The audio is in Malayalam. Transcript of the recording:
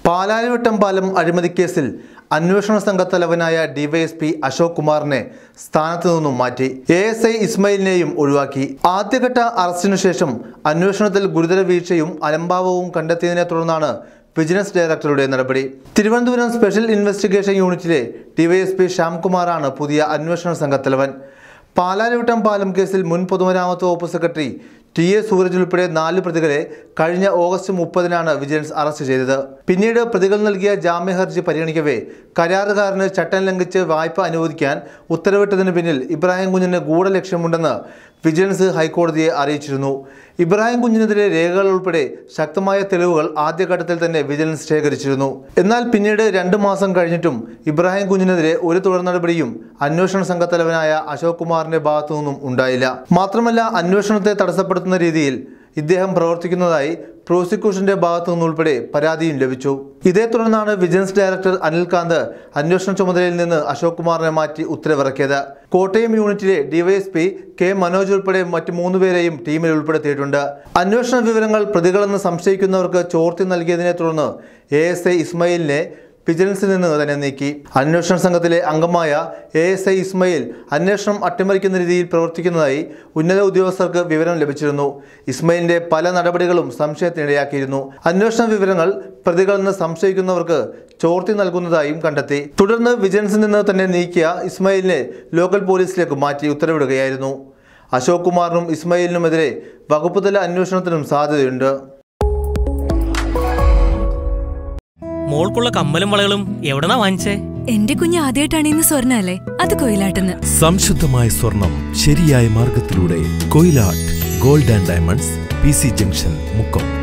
പാലാരിവട്ടം പാലം അഴിമതിക്കേസിൽ അന്വേഷണ സംഘത്തലവനായ ഡിവൈഎസ്പി അശോക് കുമാറിനെ സ്ഥാനത്തു നിന്നും മാറ്റി എ എസ് ഐ ഇസ്മയിലിനെയും ഒഴിവാക്കി ആദ്യഘട്ട അറസ്റ്റിനു ശേഷം അന്വേഷണത്തിൽ ഗുരുതര വീഴ്ചയും അലംഭാവവും കണ്ടെത്തിയതിനെ തുടർന്നാണ് വിജിലൻസ് ഡയറക്ടറുടെ നടപടി തിരുവനന്തപുരം സ്പെഷ്യൽ ഇൻവെസ്റ്റിഗേഷൻ യൂണിറ്റിലെ ഡിവൈഎസ്പി ശ്യാംകുമാറാണ് പുതിയ അന്വേഷണ സംഘത്തലവൻ പാലാരിവട്ടം പാലം കേസിൽ മുൻ പൊതുമരാമത്ത് വകുപ്പ് സെക്രട്ടറി ടി എ സൂരജ് ഉൾപ്പെടെ നാല് പ്രതികളെ കഴിഞ്ഞ ഓഗസ്റ്റ് മുപ്പതിനാണ് വിജിലൻസ് അറസ്റ്റ് ചെയ്തത് പിന്നീട് പ്രതികൾ നൽകിയ ജാമ്യ ഹർജി പരിഗണിക്കവേ കരാറുകാരന് ചട്ടം ലംഘിച്ച് വായ്പ അനുവദിക്കാൻ ഉത്തരവിട്ടതിന് പിന്നിൽ ഇബ്രാഹിം കുഞ്ഞിന് ഗൂഢലക്ഷ്യമുണ്ടെന്ന് വിജിലൻസ് ഹൈക്കോടതിയെ അറിയിച്ചിരുന്നു ഇബ്രാഹിം കുഞ്ഞിനെതിരെ രേഖകൾ ഉൾപ്പെടെ ശക്തമായ തെളിവുകൾ ആദ്യഘട്ടത്തിൽ തന്നെ വിജിലൻസ് ശേഖരിച്ചിരുന്നു എന്നാൽ പിന്നീട് രണ്ട് മാസം കഴിഞ്ഞിട്ടും ഇബ്രാഹിം കുഞ്ഞിനെതിരെ ഒരു തുടർ നടപടിയും അന്വേഷണ സംഘത്തലവനായ അശോക് കുമാറിന്റെ ഭാഗത്തു നിന്നും ഉണ്ടായില്ല മാത്രമല്ല അന്വേഷണത്തെ തടസ്സപ്പെടുത്തുന്ന രീതിയിൽ ഇദ്ദേഹം പ്രവർത്തിക്കുന്നതായി പ്രോസിക്യൂഷന്റെ ഭാഗത്തു നിന്നുൾപ്പെടെ പരാതിയും ലഭിച്ചു ഇതേ തുടർന്നാണ് വിജിലൻസ് ഡയറക്ടർ അനിൽകാന്ത് അന്വേഷണ ചുമതലയിൽ നിന്ന് അശോക് കുമാറിനെ മാറ്റി ഉത്തരവിറക്കിയത് കോട്ടയം യൂണിറ്റിലെ ഡിവൈഎസ്പി കെ മനോജ് ഉൾപ്പെടെ മറ്റ് മൂന്നുപേരെയും ടീമിൽ ഉൾപ്പെടുത്തിയിട്ടുണ്ട് അന്വേഷണ വിവരങ്ങൾ പ്രതികളെന്ന് സംശയിക്കുന്നവർക്ക് ചോർത്തി നൽകിയതിനെ തുടർന്ന് എ എസ് ഐ ഇസ്മയിലിനെ വിജിലൻസിൽ നിന്ന് തന്നെ നീക്കി അന്വേഷണ സംഘത്തിലെ അംഗമായ എ എസ് ഐ ഇസ്മയിൽ അന്വേഷണം അട്ടിമറിക്കുന്ന രീതിയിൽ പ്രവർത്തിക്കുന്നതായി ഉന്നത ഉദ്യോഗസ്ഥർക്ക് വിവരം ലഭിച്ചിരുന്നു ഇസ്മയിലിന്റെ പല നടപടികളും സംശയത്തിനിടയാക്കിയിരുന്നു അന്വേഷണ വിവരങ്ങൾ പ്രതികളെന്ന് സംശയിക്കുന്നവർക്ക് ചോർത്തി നൽകുന്നതായും കണ്ടെത്തി തുടർന്ന് വിജിലൻസിൽ നിന്ന് തന്നെ നീക്കിയ ഇസ്മയിലിനെ ലോക്കൽ പോലീസിലേക്ക് മാറ്റി ഉത്തരവിടുകയായിരുന്നു അശോക് കുമാറിനും ഇസ്മയിലിനുമെതിരെ വകുപ്പുതല അന്വേഷണത്തിനും സാധ്യതയുണ്ട് മോൾക്കുള്ള കമ്മലും വളകളും എവിടെന്നാ വാങ്ങിച്ചേ എന്റെ കുഞ്ഞ് ആദ്യമായിട്ടാണ് ഇന്ന് സ്വർണ്ണ അല്ലേ അത് കൊയിലാട്ടെന്ന് സംശുദ്ധമായ സ്വർണം ശരിയായ മാർഗത്തിലൂടെ Koyilatt gold and diamonds P C junction Mukkam